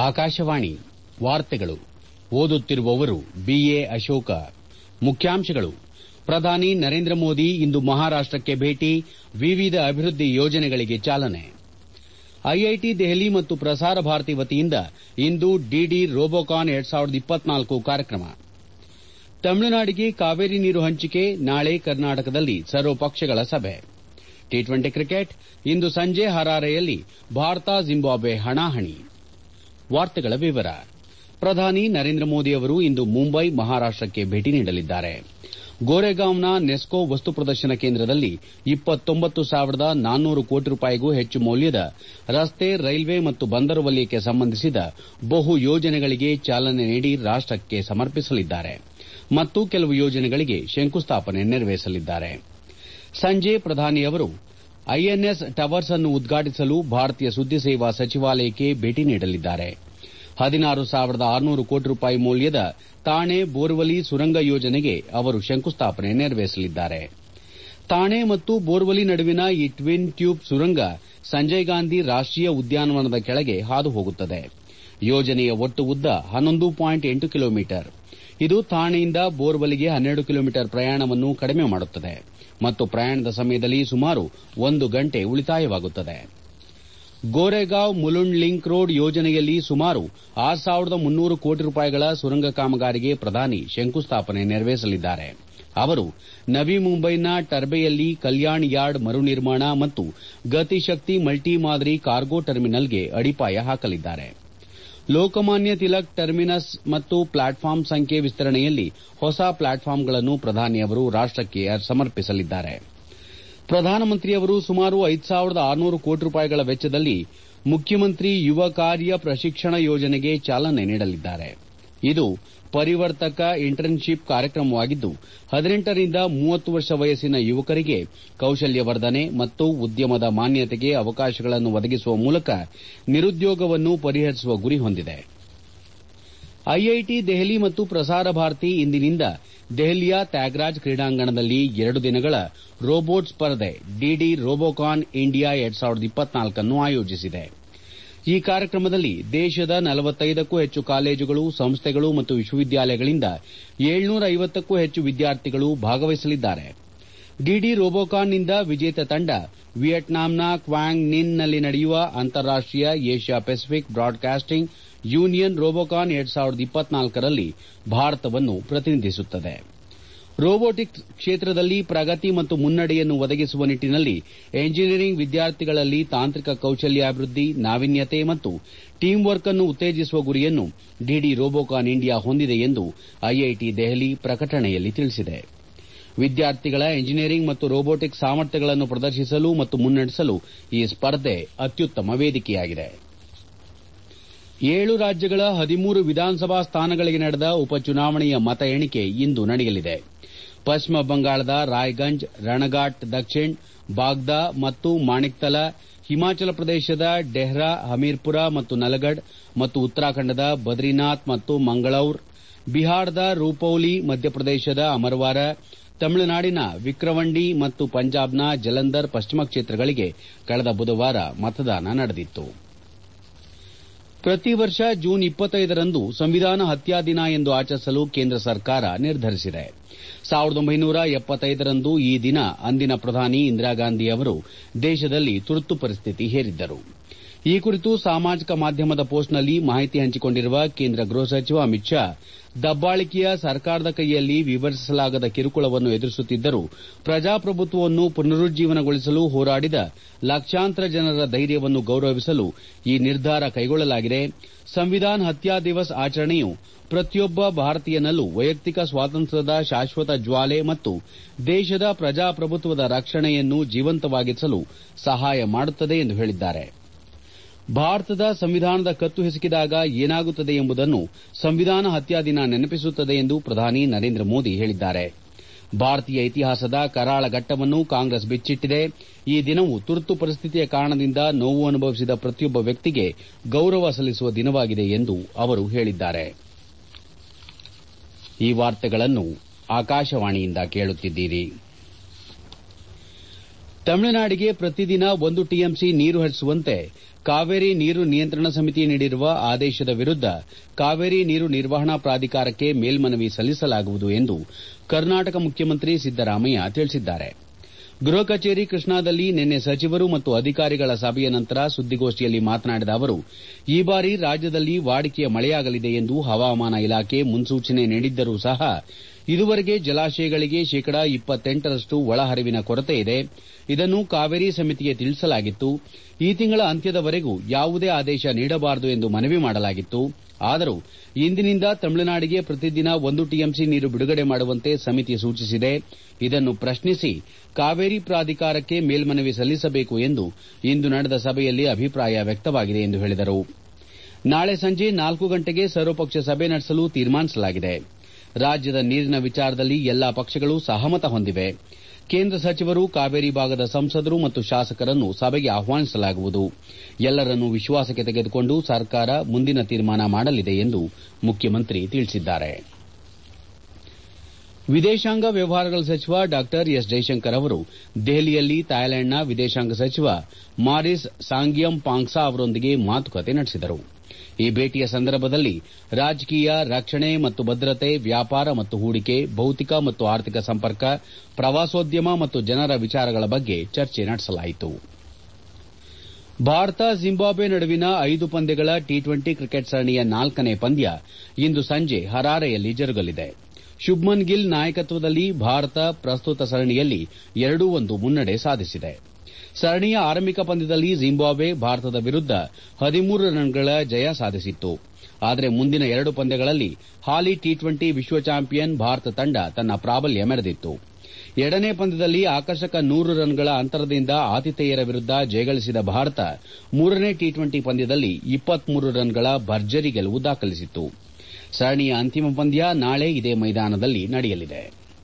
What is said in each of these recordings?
ಆಕಾಶವಾಣಿ ವಾರ್ತೆಗಳು ಓದುತ್ತಿರುವವರು ಬಿಎ ಅಶೋಕ ಮುಖ್ಯಾಂಶಗಳು ಪ್ರಧಾನಿ ನರೇಂದ್ರ ಮೋದಿ ಇಂದು ಮಹಾರಾಷ್ಟಕ್ಕೆ ಭೇಟಿ ವಿವಿಧ ಅಭಿವೃದ್ದಿ ಯೋಜನೆಗಳಿಗೆ ಚಾಲನೆ ಐಐಟಿ ದೆಹಲಿ ಮತ್ತು ಪ್ರಸಾರ ಭಾರತಿ ವತಿಯಿಂದ ಇಂದು ಡಿಡಿ ರೋಬೋಕಾನ್ ಕಾರ್ಯಕ್ರಮ ತಮಿಳುನಾಡಿಗೆ ಕಾವೇರಿ ನೀರು ಹಂಚಿಕೆ ನಾಳೆ ಕರ್ನಾಟಕದಲ್ಲಿ ಸರ್ವಪಕ್ಷಗಳ ಸಭೆ ಟಿ ಟ್ವೆಂಟಿ ಕ್ರಿಕೆಟ್ ಇಂದು ಸಂಜೆ ಹರಾರೆಯಲ್ಲಿ ಭಾರತ ಜಿಂಬಾಬ್ವೆ ಹಣಾಹಣಿ ಪ್ರಧಾನಿ ನರೇಂದ್ರ ಮೋದಿ ಅವರು ಇಂದು ಮುಂಬೈ ಮಹಾರಾಷ್ಟಕ್ಕೆ ಭೇಟಿ ನೀಡಲಿದ್ದಾರೆ ಗೋರೆಗಾಂವ್ನ ನೆಸ್ಕೋ ವಸ್ತು ಪ್ರದರ್ಶನ ಕೇಂದ್ರದಲ್ಲಿ ಸಾವಿರದ ನಾನ್ನೂರು ಕೋಟಿ ರೂಪಾಯಿಗೂ ಹೆಚ್ಚು ಮೌಲ್ಯದ ರಸ್ತೆ ರೈಲ್ವೆ ಮತ್ತು ಬಂದರು ವಲಯಕ್ಕೆ ಸಂಬಂಧಿಸಿದ ಬಹು ಯೋಜನೆಗಳಿಗೆ ಚಾಲನೆ ನೀಡಿ ರಾಷ್ಟಕ್ಕೆ ಸಮರ್ಪಿಸಲಿದ್ದಾರೆ ಮತ್ತು ಕೆಲವು ಯೋಜನೆಗಳಿಗೆ ಶಂಕುಸ್ಥಾಪನೆ ನೆರವೇರಿಸಲಿದ್ದಾರೆ ಸಂಜೆ ಪ್ರಧಾನಿ ಅವರು ಐಎನ್ಎಸ್ ಟವರ್ಸ್ ಅನ್ನು ಉದ್ಘಾಟಿಸಲು ಭಾರತೀಯ ಸುದ್ದಿ ಸೇವಾ ಸಚಿವಾಲಯಕ್ಕೆ ಭೇಟಿ ನೀಡಲಿದ್ದಾರೆ ಹದಿನಾರು ಸಾವಿರದ ಆರುನೂರು ಕೋಟಿ ರೂಪಾಯಿ ಮೌಲ್ಯದ ತಾಣೆ ಬೋರ್ವಲಿ ಸುರಂಗ ಯೋಜನೆಗೆ ಅವರು ಶಂಕುಸ್ಥಾಪನೆ ನೆರವೇರಿಸಲಿದ್ದಾರೆ ತಾಣೆ ಮತ್ತು ಬೋರ್ವಲಿ ನಡುವಿನ ಈ ಟ್ವಿನ್ ಟ್ಯೂಬ್ ಸುರಂಗ ಸಂಜಯ್ ಗಾಂಧಿ ರಾಷ್ಟೀಯ ಉದ್ಯಾನವನದ ಕೆಳಗೆ ಹಾದು ಹೋಗುತ್ತದೆ ಯೋಜನೆಯ ಒಟ್ಟು ಉದ್ದ ಹನ್ನೊಂದು ಪಾಯಿಂಟ್ ಎಂಟು ಕಿಲೋಮೀಟರ್ ಇದು ಥಾಣೆಯಿಂದ ಬೋರ್ವಲಿಗೆ ಹನ್ನೆರಡು ಕಿಲೋಮೀಟರ್ ಪ್ರಯಾಣವನ್ನು ಕಡಿಮೆ ಮಾಡುತ್ತದೆ ಮತ್ತು ಪ್ರಯಾಣದ ಸಮಯದಲ್ಲಿ ಸುಮಾರು ಒಂದು ಗಂಟೆ ಉಳಿತಾಯವಾಗುತ್ತದೆ ಗೋರೆಗಾಂವ್ ಮುಲುಂಡ್ ಲಿಂಕ್ ರೋಡ್ ಯೋಜನೆಯಲ್ಲಿ ಸುಮಾರು ಆರು ಸಾವಿರದ ಮುನ್ನೂರು ಕೋಟಿ ರೂಪಾಯಿಗಳ ಸುರಂಗ ಕಾಮಗಾರಿಗೆ ಪ್ರಧಾನಿ ಶಂಕುಸ್ಥಾಪನೆ ನೆರವೇರಿಸಲಿದ್ದಾರೆ ಅವರು ನವಿ ಮುಂಬೈನ ಟರ್ಬೆಯಲ್ಲಿ ಕಲ್ಯಾಣ್ ಯಾರ್ಡ್ ಮರು ನಿರ್ಮಾಣ ಮತ್ತು ಗತಿಶಕ್ತಿ ಮಲ್ಟಿ ಮಾದರಿ ಕಾರ್ಗೋ ಟರ್ಮಿನಲ್ಗೆ ಅಡಿಪಾಯ ಹಾಕಲಿದ್ದಾರೆ ಲೋಕಮಾನ್ಯ ತಿಲಕ್ ಟರ್ಮಿನಸ್ ಮತ್ತು ಪ್ಲಾಟ್ಫಾರ್ಮ್ ಸಂಖ್ಯೆ ವಿಸ್ತರಣೆಯಲ್ಲಿ ಹೊಸ ಪ್ಲಾಟ್ಫಾರ್ಮ್ಗಳನ್ನು ಪ್ರಧಾನಿ ಅವರು ರಾಷ್ಟಕ್ಕೆ ಸಮರ್ಪಿಸಲಿದ್ದಾರೆ ಪ್ರಧಾನಮಂತ್ರಿಯವರು ಸುಮಾರು ಐದು ಸಾವಿರದ ಆರುನೂರು ಕೋಟಿ ರೂಪಾಯಿಗಳ ವೆಚ್ಚದಲ್ಲಿ ಮುಖ್ಯಮಂತ್ರಿ ಯುವ ಕಾರ್ಯ ಪ್ರಶಿಕ್ಷಣ ಯೋಜನೆಗೆ ಚಾಲನೆ ನೀಡಲಿದ್ದಾರೆ ಇದು ಪರಿವರ್ತಕ ಇಂಟರ್ನ್ಶಿಪ್ ಕಾರ್ಯಕ್ರಮವಾಗಿದ್ದು ಹದಿನೆಂಟರಿಂದ ಮೂವತ್ತು ವರ್ಷ ವಯಸ್ಸಿನ ಯುವಕರಿಗೆ ಕೌಶಲ್ಯವರ್ಧನೆ ಮತ್ತು ಉದ್ಯಮದ ಮಾನ್ಯತೆಗೆ ಅವಕಾಶಗಳನ್ನು ಒದಗಿಸುವ ಮೂಲಕ ನಿರುದ್ಯೋಗವನ್ನು ಪರಿಹರಿಸುವ ಗುರಿ ಹೊಂದಿದೆ ಐಐಟಿ ದೆಹಲಿ ಮತ್ತು ಪ್ರಸಾರ ಭಾರತಿ ಇಂದಿನಿಂದ ದೆಹಲಿಯ ತ್ಯಾಗರಾಜ್ ಕ್ರೀಡಾಂಗಣದಲ್ಲಿ ಎರಡು ದಿನಗಳ ರೋಬೋಟ್ ಸ್ಪರ್ಧೆ ಡಿಡಿ ರೋಬೋಕಾನ್ ಇಂಡಿಯಾ ನ್ನು ಆಯೋಜಿಸಿದೆ ಈ ಕಾರ್ಯಕ್ರಮದಲ್ಲಿ ದೇಶದ ನಲವತ್ತೈದಕ್ಕೂ ಹೆಚ್ಚು ಕಾಲೇಜುಗಳು ಸಂಸ್ಥೆಗಳು ಮತ್ತು ವಿಶ್ವವಿದ್ಯಾಲಯಗಳಿಂದ ಏಳ್ನೂರ ಐವತ್ತಕ್ಕೂ ಹೆಚ್ಚು ವಿದ್ಯಾರ್ಥಿಗಳು ಭಾಗವಹಿಸಲಿದ್ದಾರೆ ಡಿಡಿ ರೋಬೋಕಾನ್ನಿಂದ ವಿಜೇತ ತಂಡ ವಿಯೆಟ್ನಾಂನ ಕ್ವಾಂಗ್ ನಿನ್ ನಲ್ಲಿ ನಡೆಯುವ ಅಂತಾರಾಷ್ಟೀಯ Asia Pacific broadcasting union Robocon ರಲ್ಲಿ ಭಾರತವನ್ನು ಪ್ರತಿನಿಧಿಸುತ್ತದೆ ರೋಬೋಟಿಕ್ಸ್ ಕ್ಷೇತ್ರದಲ್ಲಿ ಪ್ರಗತಿ ಮತ್ತು ಮುನ್ನಡೆಯನ್ನು ಒದಗಿಸುವ ನಿಟ್ಟಿನಲ್ಲಿ ಎಂಜಿನಿಯರಿಂಗ್ ವಿದ್ಯಾರ್ಥಿಗಳಲ್ಲಿ ತಾಂತ್ರಿಕ ಕೌಶಲ್ಯಾಭಿವೃದ್ದಿ ನಾವೀನ್ಯತೆ ಮತ್ತು ಟೀಮ್ ವರ್ಕ್ ಅನ್ನು ಉತ್ತೇಜಿಸುವ ಗುರಿಯನ್ನು ಡಿಡಿ ರೋಬೋಕಾನ್ ಇಂಡಿಯಾ ಹೊಂದಿದೆ ಎಂದು ಐಐಟಿ ದೆಹಲಿ ಪ್ರಕಟಣೆಯಲ್ಲಿ ತಿಳಿಸಿದೆ ವಿದ್ಯಾರ್ಥಿಗಳ ಎಂಜಿನಿಯರಿಂಗ್ ಮತ್ತು ರೋಬೋಟಿಕ್ಸ್ ಸಾಮರ್ಥ್ಯಗಳನ್ನು ಪ್ರದರ್ಶಿಸಲು ಮತ್ತು ಮುನ್ನಡೆಸಲು ಈ ಸ್ಪರ್ಧೆ ಅತ್ಯುತ್ತಮ ವೇದಿಕೆಯಾಗಿದೆ ಏಳು ರಾಜ್ಯಗಳ ಹದಿಮೂರು ವಿಧಾನಸಭಾ ಸ್ಥಾನಗಳಿಗೆ ನಡೆದ ಉಪಚುನಾವಣೆಯ ಮತ ಎಣಿಕೆ ಇಂದು ನಡೆಯಲಿದೆ ಪಶ್ಚಿಮ ಬಂಗಾಳದ ರಾಯ್ಗಂಜ್ ರಣಘಾಟ್ ದಕ್ಷಿಣ್ ಬಾಗ್ದಾ ಮತ್ತು ಮಾಣಿಕ್ತಲ ಹಿಮಾಚಲ ಪ್ರದೇಶದ ಡೆಹ್ರಾ ಹಮೀರ್ಪುರ ಮತ್ತು ನಲಗಢ್ ಮತ್ತು ಉತ್ತರಾಖಂಡದ ಬದ್ರಿನಾಥ್ ಮತ್ತು ಮಂಗಳೌರ್ ಬಿಹಾರದ ರೂಪೌಲಿ ಮಧ್ಯಪ್ರದೇಶದ ಅಮರ್ವಾರ ತಮಿಳುನಾಡಿನ ವಿಕ್ರವಂಡಿ ಮತ್ತು ಪಂಜಾಬ್ನ ಜಲಂಧರ್ ಪಶ್ಚಿಮ ಕ್ಷೇತ್ರಗಳಿಗೆ ಕಳೆದ ಬುಧವಾರ ಮತದಾನ ನಡೆದಿತ್ತು ಪ್ರತಿ ವರ್ಷ ಜೂನ್ ರಂದು ಸಂವಿಧಾನ ಹತ್ಯಾ ದಿನ ಎಂದು ಆಚರಿಸಲು ಕೇಂದ್ರ ಸರ್ಕಾರ ನಿರ್ಧರಿಸಿದೆ ರಂದು ಈ ದಿನ ಅಂದಿನ ಪ್ರಧಾನಿ ಇಂದಿರಾಗಾಂಧಿ ಅವರು ದೇಶದಲ್ಲಿ ತುರ್ತು ಪರಿಸ್ಥಿತಿ ಹೇರಿದ್ದರು ಈ ಕುರಿತು ಸಾಮಾಜಿಕ ಮಾಧ್ಯಮದ ಪೋಸ್ಟ್ನಲ್ಲಿ ಮಾಹಿತಿ ಹಂಚಿಕೊಂಡಿರುವ ಕೇಂದ್ರ ಗೃಹ ಸಚಿವ ಅಮಿತ್ ಶಾ ದಬ್ಬಾಳಿಕೆಯ ಸರ್ಕಾರದ ಕೈಯಲ್ಲಿ ವಿವರಿಸಲಾಗದ ಕಿರುಕುಳವನ್ನು ಎದುರಿಸುತ್ತಿದ್ದರೂ ಪ್ರಜಾಪ್ರಭುತ್ವವನ್ನು ಪುನರುಜ್ಜೀವನಗೊಳಿಸಲು ಹೋರಾಡಿದ ಲಕ್ಷಾಂತರ ಜನರ ಧೈರ್ಯವನ್ನು ಗೌರವಿಸಲು ಈ ನಿರ್ಧಾರ ಕೈಗೊಳ್ಳಲಾಗಿದೆ ಸಂವಿಧಾನ್ ಹತ್ಯಾ ದಿವಸ್ ಆಚರಣೆಯು ಪ್ರತಿಯೊಬ್ಬ ಭಾರತೀಯನಲ್ಲೂ ವೈಯಕ್ತಿಕ ಸ್ವಾತಂತ್ರ್ಯದ ಶಾಶ್ವತ ಜ್ವಾಲೆ ಮತ್ತು ದೇಶದ ಪ್ರಜಾಪ್ರಭುತ್ವದ ರಕ್ಷಣೆಯನ್ನು ಜೀವಂತವಾಗಿರಿಸಲು ಸಹಾಯ ಮಾಡುತ್ತದೆ ಎಂದು ಹೇಳಿದ್ದಾರೆ ಭಾರತದ ಸಂವಿಧಾನದ ಕತ್ತು ಹಿಸುಕಿದಾಗ ಏನಾಗುತ್ತದೆ ಎಂಬುದನ್ನು ಸಂವಿಧಾನ ಹತ್ಯಾ ದಿನ ನೆನಪಿಸುತ್ತದೆ ಎಂದು ಪ್ರಧಾನಿ ನರೇಂದ್ರ ಮೋದಿ ಹೇಳಿದ್ದಾರೆ ಭಾರತೀಯ ಇತಿಹಾಸದ ಕರಾಳ ಘಟ್ಟವನ್ನು ಕಾಂಗ್ರೆಸ್ ಬಿಚ್ಚಿಟ್ಟಿದೆ ಈ ದಿನವು ತುರ್ತು ಪರಿಸ್ಥಿತಿಯ ಕಾರಣದಿಂದ ನೋವು ಅನುಭವಿಸಿದ ಪ್ರತಿಯೊಬ್ಬ ವ್ಯಕ್ತಿಗೆ ಗೌರವ ಸಲ್ಲಿಸುವ ದಿನವಾಗಿದೆ ಎಂದು ಅವರು ಹೇಳಿದ್ದಾರೆ ತಮಿಳುನಾಡಿಗೆ ಪ್ರತಿದಿನ ಒಂದು ಟಿಎಂಸಿ ನೀರು ಹರಿಸುವಂತೆ ಕಾವೇರಿ ನೀರು ನಿಯಂತ್ರಣ ಸಮಿತಿ ನೀಡಿರುವ ಆದೇಶದ ವಿರುದ್ದ ಕಾವೇರಿ ನೀರು ನಿರ್ವಹಣಾ ಪ್ರಾಧಿಕಾರಕ್ಕೆ ಮೇಲ್ಮನವಿ ಸಲ್ಲಿಸಲಾಗುವುದು ಎಂದು ಕರ್ನಾಟಕ ಮುಖ್ಯಮಂತ್ರಿ ಸಿದ್ದರಾಮಯ್ಯ ತಿಳಿಸಿದ್ದಾರೆ ಗೃಹ ಕಚೇರಿ ಕೃಷ್ಣಾದಲ್ಲಿ ನಿನ್ನೆ ಸಚಿವರು ಮತ್ತು ಅಧಿಕಾರಿಗಳ ಸಭೆಯ ನಂತರ ಸುದ್ದಿಗೋಷ್ಠಿಯಲ್ಲಿ ಮಾತನಾಡಿದ ಅವರು ಈ ಬಾರಿ ರಾಜ್ಯದಲ್ಲಿ ವಾಡಿಕೆಯ ಮಳೆಯಾಗಲಿದೆ ಎಂದು ಹವಾಮಾನ ಇಲಾಖೆ ಮುನ್ಸೂಚನೆ ನೀಡಿದ್ದರೂ ಸಹ ಇದುವರೆಗೆ ಜಲಾಶಯಗಳಿಗೆ ಶೇಕಡ ಇಪ್ಪತ್ತೆಂಟರಷ್ಟು ಒಳಹರಿವಿನ ಕೊರತೆ ಇದೆ ಇದನ್ನು ಕಾವೇರಿ ಸಮಿತಿಗೆ ತಿಳಿಸಲಾಗಿತ್ತು ಈ ತಿಂಗಳ ಅಂತ್ಯದವರೆಗೂ ಯಾವುದೇ ಆದೇಶ ನೀಡಬಾರದು ಎಂದು ಮನವಿ ಮಾಡಲಾಗಿತ್ತು ಆದರೂ ಇಂದಿನಿಂದ ತಮಿಳುನಾಡಿಗೆ ಪ್ರತಿದಿನ ಒಂದು ಟಿಎಂಸಿ ನೀರು ಬಿಡುಗಡೆ ಮಾಡುವಂತೆ ಸಮಿತಿ ಸೂಚಿಸಿದೆ ಇದನ್ನು ಪ್ರಶ್ನಿಸಿ ಕಾವೇರಿ ಪ್ರಾಧಿಕಾರಕ್ಕೆ ಮೇಲ್ಮನವಿ ಸಲ್ಲಿಸಬೇಕು ಎಂದು ಇಂದು ನಡೆದ ಸಭೆಯಲ್ಲಿ ಅಭಿಪ್ರಾಯ ವ್ಯಕ್ತವಾಗಿದೆ ಎಂದು ಹೇಳಿದರು ನಾಳೆ ಸಂಜೆ ನಾಲ್ಕು ಗಂಟೆಗೆ ಸರ್ವಪಕ್ಷ ಸಭೆ ನಡೆಸಲು ತೀರ್ಮಾನಿಸಲಾಗಿದೆ ರಾಜ್ಯದ ನೀರಿನ ವಿಚಾರದಲ್ಲಿ ಎಲ್ಲಾ ಪಕ್ಷಗಳು ಸಹಮತ ಹೊಂದಿವೆ ಕೇಂದ್ರ ಸಚಿವರು ಕಾವೇರಿ ಭಾಗದ ಸಂಸದರು ಮತ್ತು ಶಾಸಕರನ್ನು ಸಭೆಗೆ ಆಹ್ವಾನಿಸಲಾಗುವುದು ಎಲ್ಲರನ್ನೂ ವಿಶ್ವಾಸಕ್ಕೆ ತೆಗೆದುಕೊಂಡು ಸರ್ಕಾರ ಮುಂದಿನ ತೀರ್ಮಾನ ಮಾಡಲಿದೆ ಎಂದು ಮುಖ್ಯಮಂತ್ರಿ ತಿಳಿಸಿದ್ದಾರೆ ವಿದೇಶಾಂಗ ವ್ಯವಹಾರಗಳ ಸಚಿವ ಡಾ ಎಸ್ ಜೈಶಂಕರ್ ಅವರು ದೆಹಲಿಯಲ್ಲಿ ಥಾಯ್ಲೆಂಡ್ನ ವಿದೇಶಾಂಗ ಸಚಿವ ಮಾರಿಸ್ ಸಾಂಗಿಯಂ ಪಾಂಗ್ಸಾ ಅವರೊಂದಿಗೆ ಮಾತುಕತೆ ನಡೆಸಿದರು ಈ ಭೇಟಿಯ ಸಂದರ್ಭದಲ್ಲಿ ರಾಜಕೀಯ ರಕ್ಷಣೆ ಮತ್ತು ಭದ್ರತೆ ವ್ಯಾಪಾರ ಮತ್ತು ಹೂಡಿಕೆ ಭೌತಿಕ ಮತ್ತು ಆರ್ಥಿಕ ಸಂಪರ್ಕ ಪ್ರವಾಸೋದ್ಯಮ ಮತ್ತು ಜನರ ವಿಚಾರಗಳ ಬಗ್ಗೆ ಚರ್ಚೆ ನಡೆಸಲಾಯಿತು ಭಾರತ ಜಿಂಬಾಬ್ವೆ ನಡುವಿನ ಐದು ಪಂದ್ಯಗಳ ಟಿ ಟ್ವೆಂಟಿ ಕ್ರಿಕೆಟ್ ಸರಣಿಯ ನಾಲ್ಕನೇ ಪಂದ್ಯ ಇಂದು ಸಂಜೆ ಹರಾರೆಯಲ್ಲಿ ಜರುಗಲಿದೆ ಶುಭ್ಮನ್ ಗಿಲ್ ನಾಯಕತ್ವದಲ್ಲಿ ಭಾರತ ಪ್ರಸ್ತುತ ಸರಣಿಯಲ್ಲಿ ಎರಡೂ ಒಂದು ಮುನ್ನಡೆ ಸಾಧಿಸಿದೆ ಸರಣಿಯ ಆರಂಭಿಕ ಪಂದ್ಯದಲ್ಲಿ ಜಿಂಬಾಬ್ವೆ ಭಾರತದ ವಿರುದ್ದ ಹದಿಮೂರು ರನ್ಗಳ ಜಯ ಸಾಧಿಸಿತ್ತು ಆದರೆ ಮುಂದಿನ ಎರಡು ಪಂದ್ಯಗಳಲ್ಲಿ ಹಾಲಿ ಟಿ ಟ್ವೆಂಟಿ ವಿಶ್ವ ಚಾಂಪಿಯನ್ ಭಾರತ ತಂಡ ತನ್ನ ಪ್ರಾಬಲ್ಯ ಮೆರೆದಿತ್ತು ಎರಡನೇ ಪಂದ್ಯದಲ್ಲಿ ಆಕರ್ಷಕ ನೂರು ರನ್ಗಳ ಅಂತರದಿಂದ ಆತಿಥೇಯರ ವಿರುದ್ದ ಜಯಗಳಿಸಿದ ಭಾರತ ಮೂರನೇ ಟಿ ಟ್ವೆಂಟಿ ಪಂದ್ಯದಲ್ಲಿ ಇಪ್ಪತ್ಮೂರು ರನ್ಗಳ ಭರ್ಜರಿ ಗೆಲುವು ದಾಖಲಿಸಿತ್ತು ಸರಣಿಯ ಅಂತಿಮ ಪಂದ್ಯ ನಾಳೆ ಇದೇ ಮೈದಾನದಲ್ಲಿ ನಡೆಯಲಿದೆ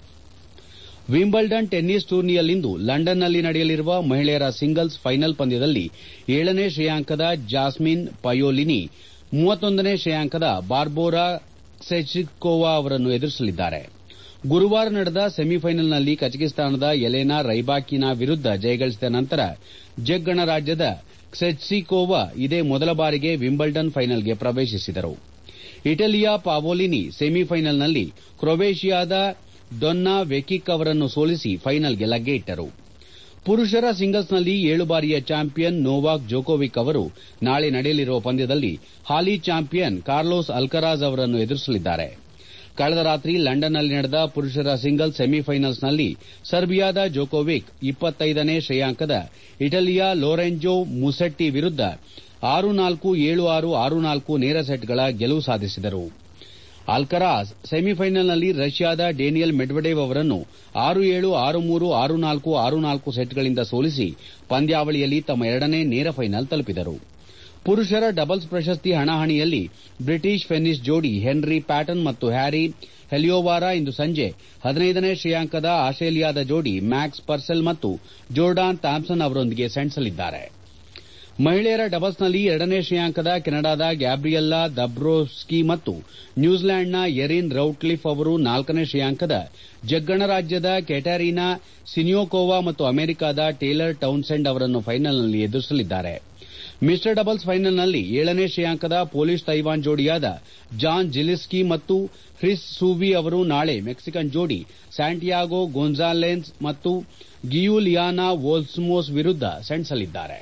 ವಿಂಬಲ್ಡನ್ ಟೆನ್ನಿಸ್ ಟೂರ್ನಿಯಲ್ಲಿಂದು ಲಂಡನ್ನಲ್ಲಿ ನಡೆಯಲಿರುವ ಮಹಿಳೆಯರ ಸಿಂಗಲ್ಸ್ ಫೈನಲ್ ಪಂದ್ಯದಲ್ಲಿ ಏಳನೇ ಶ್ರೇಯಾಂಕದ ಜಾಸ್ಮಿನ್ ಪಯೋಲಿನಿ ಮೂವತ್ತೊಂದನೇ ಶ್ರೇಯಾಂಕದ ಬಾರ್ಬೋರಾ ಕ್ಸೆಚ್ಜಿಕೋವಾ ಅವರನ್ನು ಎದುರಿಸಲಿದ್ದಾರೆ ಗುರುವಾರ ನಡೆದ ಸೆಮಿಫೈನಲ್ನಲ್ಲಿ ಕಜಕಿಸ್ತಾನದ ಎಲೆನಾ ರೈಬಾಕಿನಾ ವಿರುದ್ದ ಜಯಗಳಿಸಿದ ನಂತರ ಜೆಕ್ ಗಣರಾಜ್ಯದ ಕ್ಸೆಚ್ಜಿಕೋವಾ ಇದೇ ಮೊದಲ ಬಾರಿಗೆ ವಿಂಬಲ್ಡನ್ ಫೈನಲ್ಗೆ ಪ್ರವೇಶಿಸಿದರು ಇಟಲಿಯ ಪಾವೋಲಿನಿ ಸೆಮಿಫೈನಲ್ನಲ್ಲಿ ಕ್ರೊವೇಷಿಯಾದ ಡೊನ್ನಾ ವೆಕಿಕ್ ಅವರನ್ನು ಸೋಲಿಸಿ ಫೈನಲ್ಗೆ ಲಗ್ಗೆಯಿಟ್ಟರು ಪುರುಷರ ಸಿಂಗಲ್ಸ್ನಲ್ಲಿ ಏಳು ಬಾರಿಯ ಚಾಂಪಿಯನ್ ನೋವಾಕ್ ಜೋಕೋವಿಕ್ ಅವರು ನಾಳೆ ನಡೆಯಲಿರುವ ಪಂದ್ಯದಲ್ಲಿ ಹಾಲಿ ಚಾಂಪಿಯನ್ ಕಾರ್ಲೋಸ್ ಅಲ್ಕರಾಜ್ ಅವರನ್ನು ಎದುರಿಸಲಿದ್ದಾರೆ ಕಳೆದ ರಾತ್ರಿ ಲಂಡನ್ನಲ್ಲಿ ನಡೆದ ಪುರುಷರ ಸಿಂಗಲ್ಸ್ ಸೆಮಿಫೈನಲ್ಸ್ನಲ್ಲಿ ಸರ್ಬಿಯಾದ ಜೋಕೋವಿಕ್ ಇಪ್ಪತ್ತೈದನೇ ಶ್ರೇಯಾಂಕದ ಇಟಲಿಯ ಲೊರೆಂಜೊ ಮುಸೆಟ್ಟಿ ವಿರುದ್ದ ಆರು ನಾಲ್ಕು ಏಳು ಆರು ಆರು ನಾಲ್ಕು ನೇರ ಸೆಟ್ಗಳ ಗೆಲುವು ಸಾಧಿಸಿದರು ಅಲ್ಕರಾಜ್ ಸೆಮಿಫೈನಲ್ನಲ್ಲಿ ರಷ್ಯಾದ ಡೇನಿಯಲ್ ಮೆಡ್ವೆಡೇವ್ ಅವರನ್ನು ಆರು ಏಳು ಆರು ಮೂರು ಆರು ನಾಲ್ಕು ಆರು ನಾಲ್ಕು ಸೆಟ್ಗಳಿಂದ ಸೋಲಿಸಿ ಪಂದ್ಯಾವಳಿಯಲ್ಲಿ ತಮ್ಮ ಎರಡನೇ ನೇರ ಫೈನಲ್ ತಲುಪಿದರು ಪುರುಷರ ಡಬಲ್ಸ್ ಪ್ರಶಸ್ತಿ ಹಣಾಹಣಿಯಲ್ಲಿ ಬ್ರಿಟಿಷ್ ಫೆನ್ನಿಸ್ ಜೋಡಿ ಹೆನ್ರಿ ಪ್ಯಾಟನ್ ಮತ್ತು ಹ್ಯಾರಿ ಹೆಲಿಯೋವಾರಾ ಇಂದು ಸಂಜೆ ಹದಿನೈದನೇ ಶ್ರೇಯಾಂಕದ ಆಸ್ಟ್ರೇಲಿಯಾದ ಜೋಡಿ ಮ್ಯಾಕ್ಸ್ ಪರ್ಸೆಲ್ ಮತ್ತು ಜೋರ್ಡಾನ್ ಥಾಮ್ಸನ್ ಅವರೊಂದಿಗೆ ಸೆಣಸಲಿದ್ದಾರೆ ಮಹಿಳೆಯರ ಡಬಲ್ಸ್ನಲ್ಲಿ ಎರಡನೇ ಶ್ರೇಯಾಂಕದ ಕೆನಡಾದ ಗ್ಯಾಬ್ರಿಯೆಲ್ಲಾ ದಬ್ರೋವ್ಸ್ಕಿ ಮತ್ತು ನ್ಯೂಜಿಲೆಂಡ್ನ ಎರಿನ್ ರೌಟ್ಕ್ಲಿಫ್ ಅವರು ನಾಲ್ಕನೇ ಶ್ರೇಯಾಂಕದ ಜಗ್ಗಣರಾಜ್ಯದ ಕೆಟಾರಿನಾ ಸಿನಿಯೋಕೋವಾ ಮತ್ತು ಅಮೆರಿಕದ ಟೇಲರ್ ಟೌನ್ಸೆಂಡ್ ಅವರನ್ನು ಫೈನಲ್ನಲ್ಲಿ ಎದುರಿಸಲಿದ್ದಾರೆ ಮಿಶ್ರ ಡಬಲ್ಸ್ ಫೈನಲ್ನಲ್ಲಿ ಏಳನೇ ಶ್ರೇಯಾಂಕದ ಪೊಲಿಷ್ ತೈವಾನ್ ಜೋಡಿಯಾದ ಜಾನ್ ಜಿಲಿಸ್ಕಿ ಮತ್ತು ಕ್ರಿಸ್ ಸೂವಿ ಅವರು ನಾಳೆ ಮೆಕ್ಸಿಕನ್ ಜೋಡಿ ಸ್ಯಾಂಟಿಯಾಗೋ ಗೊನ್ಸಾಲೆಸ್ ಮತ್ತು ಗಿಯುಲಿಯಾನಾ ವೋಲ್ಸ್ಮೋಸ್ ವಿರುದ್ದ ಸೆಣಸಲಿದ್ದಾರೆ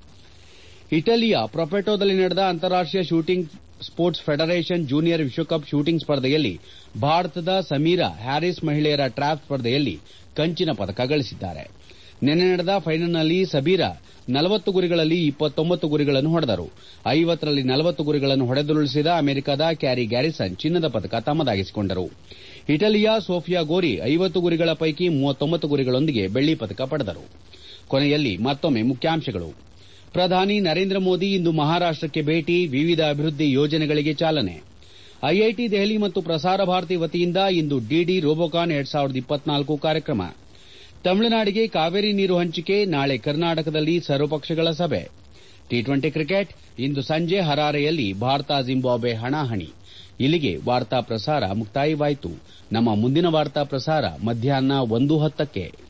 ಇಟಲಿಯ ಪ್ರೊಪೆಟೋದಲ್ಲಿ ನಡೆದ ಅಂತಾರಾಷ್ಟೀಯ ಶೂಟಿಂಗ್ ಸ್ಪೋರ್ಟ್ಸ್ ಫೆಡರೇಷನ್ ಜೂನಿಯರ್ ವಿಶ್ವಕಪ್ ಶೂಟಿಂಗ್ ಸ್ಪರ್ಧೆಯಲ್ಲಿ ಭಾರತದ ಸಮೀರಾ ಹ್ಯಾರಿಸ್ ಮಹಿಳೆಯರ ಟ್ರ್ಯಾಪ್ ಸ್ಪರ್ಧೆಯಲ್ಲಿ ಕಂಚಿನ ಪದಕ ಗಳಿಸಿದ್ದಾರೆ ನಿನ್ನೆ ನಡೆದ ಫೈನಲ್ನಲ್ಲಿ ಸಮೀರಾ ನಲವತ್ತು ಗುರಿಗಳಲ್ಲಿ ಇಪ್ಪತ್ತೊಂಬತ್ತು ಗುರಿಗಳನ್ನು ಹೊಡೆದರು ಐವತ್ತರಲ್ಲಿ ನಲವತ್ತು ಗುರಿಗಳನ್ನು ಹೊಡೆದುರುಳಿಸಿದ ಅಮೆರಿಕದ ಕ್ಯಾರಿ ಗ್ಯಾರಿಸನ್ ಚಿನ್ನದ ಪದಕ ತಮ್ಮದಾಗಿಸಿಕೊಂಡರು ಇಟಲಿಯ ಸೋಫಿಯಾ ಗೋರಿ ಐವತ್ತು ಗುರಿಗಳ ಪೈಕಿ ಮೂವತ್ತೊಂಬತ್ತು ಗುರಿಗಳೊಂದಿಗೆ ಬೆಳ್ಳಿ ಪದಕ ಪಡೆದರು ಕೊನೆಯಲ್ಲಿ ಮತ್ತೊಮ್ಮೆ ಮುಖ್ಯಾಂಶಗಳು ಪ್ರಧಾನಿ ನರೇಂದ್ರ ಮೋದಿ ಇಂದು ಮಹಾರಾಷ್ಟಕ್ಕೆ ಭೇಟಿ ವಿವಿಧ ಅಭಿವೃದ್ಧಿ ಯೋಜನೆಗಳಿಗೆ ಚಾಲನೆ ಐಐಟಿ ದೆಹಲಿ ಮತ್ತು ಪ್ರಸಾರ ಭಾರತಿ ವತಿಯಿಂದ ಇಂದು ಡಿಡಿ ರೋಬೋಕಾನ್ ಎರಡ್ ಸಾವಿರದ ಇಪ್ಪತ್ನಾಲ್ಕು ಕಾರ್ಯಕ್ರಮ ತಮಿಳುನಾಡಿಗೆ ಕಾವೇರಿ ನೀರು ಹಂಚಿಕೆ ನಾಳೆ ಕರ್ನಾಟಕದಲ್ಲಿ ಸರ್ವಪಕ್ಷಗಳ ಸಭೆ ಟಿ ಟ್ವೆಂಟಿ ಕ್ರಿಕೆಟ್ ಇಂದು ಸಂಜೆ ಹರಾರೆಯಲ್ಲಿ ಭಾರತ ಜಿಂಬಾಬ್ವೆ ಹಣಾಹಣಿ ಇಲ್ಲಿಗೆ ವಾರ್ತಾ ಪ್ರಸಾರ ಮುಕ್ತಾಯವಾಯಿತು ನಮ್ಮ ಮುಂದಿನ ವಾರ್ತಾ ಪ್ರಸಾರ ಮಧ್ಯಾಹ್ನ ಒಂದು ಹತ್ತಕ್ಕೆ